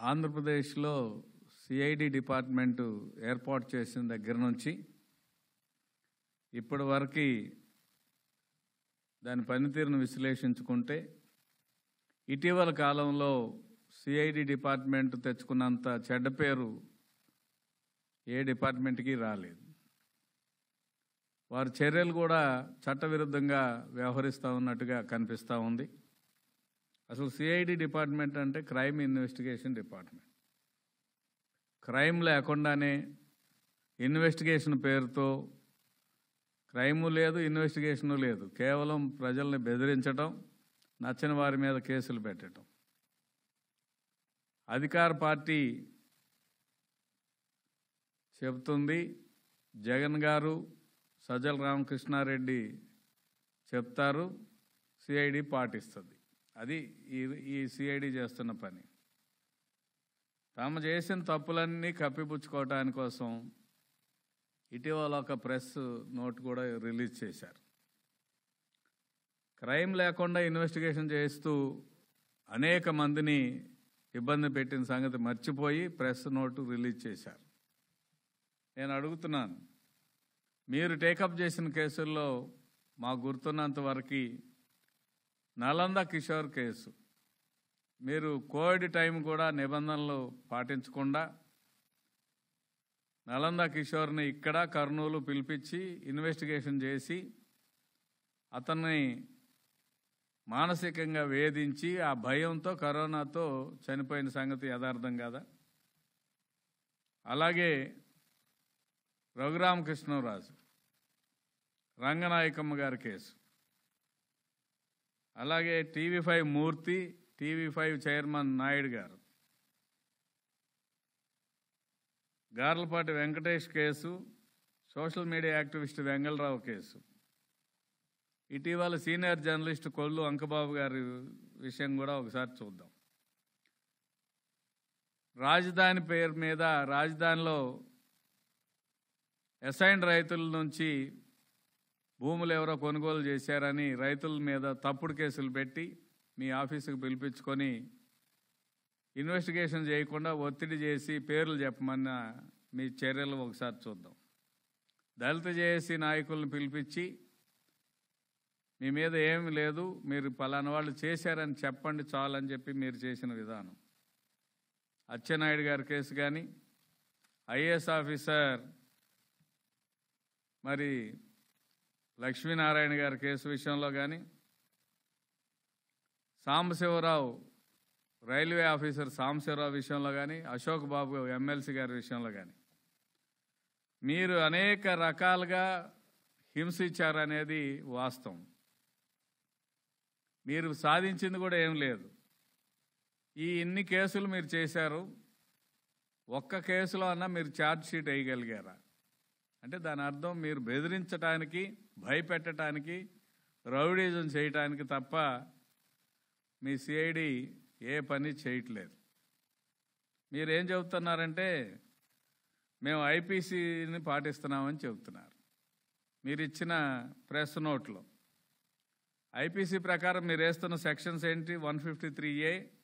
ఆంధ్రప్రదేశ్లో CID department ఏర్పాటు చేసిన దగ్గర నుంచి ఇప్పటి వరకు దాని పనితీరును విశ్లేషించుకుంటే ఇటీవల కాలంలో సిఐడి డిపార్ట్మెంట్ తెచ్చుకున్నంత చెడ్డ పేరు ఏ డిపార్ట్మెంట్కి రాలేదు వారి చర్యలు కూడా చట్టవిరుద్ధంగా వ్యవహరిస్తూ ఉన్నట్టుగా కనిపిస్తూ ఉంది అసలు సిఐడి డిపార్ట్మెంట్ అంటే క్రైమ్ ఇన్వెస్టిగేషన్ డిపార్ట్మెంట్ క్రైమ్ లేకుండానే ఇన్వెస్టిగేషన్ పేరుతో క్రైము లేదు ఇన్వెస్టిగేషను లేదు కేవలం ప్రజల్ని బెదిరించటం నచ్చని వారి మీద కేసులు పెట్టడం అధికార పార్టీ చెబుతుంది జగన్ గారు సజ్జల రామకృష్ణారెడ్డి చెప్తారు సిఐడి పాటిస్తుంది అది ఈ ఈ సిఐడి చేస్తున్న పని తాము చేసిన తప్పులన్నీ కప్పిపుచ్చుకోవటాని కోసం ఇటీవల ఒక ప్రెస్ నోట్ కూడా రిలీజ్ చేశారు క్రైమ్ లేకుండా ఇన్వెస్టిగేషన్ చేస్తూ అనేక మందిని ఇబ్బంది పెట్టిన సంగతి మర్చిపోయి ప్రెస్ నోటు రిలీజ్ చేశారు నేను అడుగుతున్నాను మీరు టేకప్ చేసిన కేసుల్లో మాకు గుర్తున్నంత వరకు నలంద కిషోర్ కేసు మీరు కోవిడ్ టైం కూడా నిబంధనలు పాటించకుండా నలంద కిషోర్ని ఇక్కడ కర్నూలు పిలిపించి ఇన్వెస్టిగేషన్ చేసి అతన్ని మానసికంగా వేధించి ఆ భయంతో కరోనాతో చనిపోయిన సంగతి యథార్థం కాదా అలాగే రఘురామకృష్ణరాజు రంగనాయకమ్మ గారి కేసు అలాగే TV five Murthy TV five chairman Naidu గారు Garlapati Venkatesh case social media activist Vengalrao case ఇటీవల సీనియర్ జర్నలిస్ట్ కొల్లు అంకబాబు గారి విషయం కూడా ఒకసారి చూద్దాం రాజధాని పేరు మీద రాజధానిలో అసైన్డ్ రైతుల నుంచి భూములు ఎవరో కొనుగోలు చేశారని రైతుల మీద తప్పుడు కేసులు పెట్టి మీ ఆఫీసుకు పిలిపించుకొని ఇన్వెస్టిగేషన్ చేయకుండా ఒత్తిడి చేసి పేర్లు చెప్పమన్న మీ చర్యలు ఒకసారి చూద్దాం దళిత జేఏసీ నాయకులను పిలిపించి మీ మీద ఏమి లేదు మీరు పలానా వాళ్ళు చేశారని చెప్పండి చాలని చెప్పి మీరు చేసిన విధానం అచ్చెన్నాయుడు గారి కేసు కానీ ఐఏఎస్ ఆఫీసర్ మరి లక్ష్మీనారాయణ గారి కేసు విషయంలో కానీ సాంబశివరావు రైల్వే ఆఫీసర్ సాంబశివరావు విషయంలో కానీ అశోక్ బాబు ఎమ్మెల్సీ గారి విషయంలో కానీ మీరు అనేక రకాలుగా హింసించారనేది వాస్తవం మీరు సాధించింది కూడా ఏం లేదు ఈ ఇన్ని కేసులు మీరు చేశారు ఒక్క కేసులో అన్నా మీరు ఛార్జ్ షీట్ వేయగలిగారా అంటే దాని అర్థం మీరు బెదిరించడానికి భయపెట్టడానికి రౌడీజం చేయటానికి తప్ప మీ సిఐడి ఏ పని చేయట్లేదు మీరేం చెబుతున్నారంటే మేము ఐపీసీని పాటిస్తున్నామని చెబుతున్నారు మీరు ఇచ్చిన ప్రెస్ నోట్లో ఐపీసీ ప్రకారం మీరు వేస్తున్న సెక్షన్స్ ఏంటి వన్ ఫిఫ్టీ త్రీ ఏ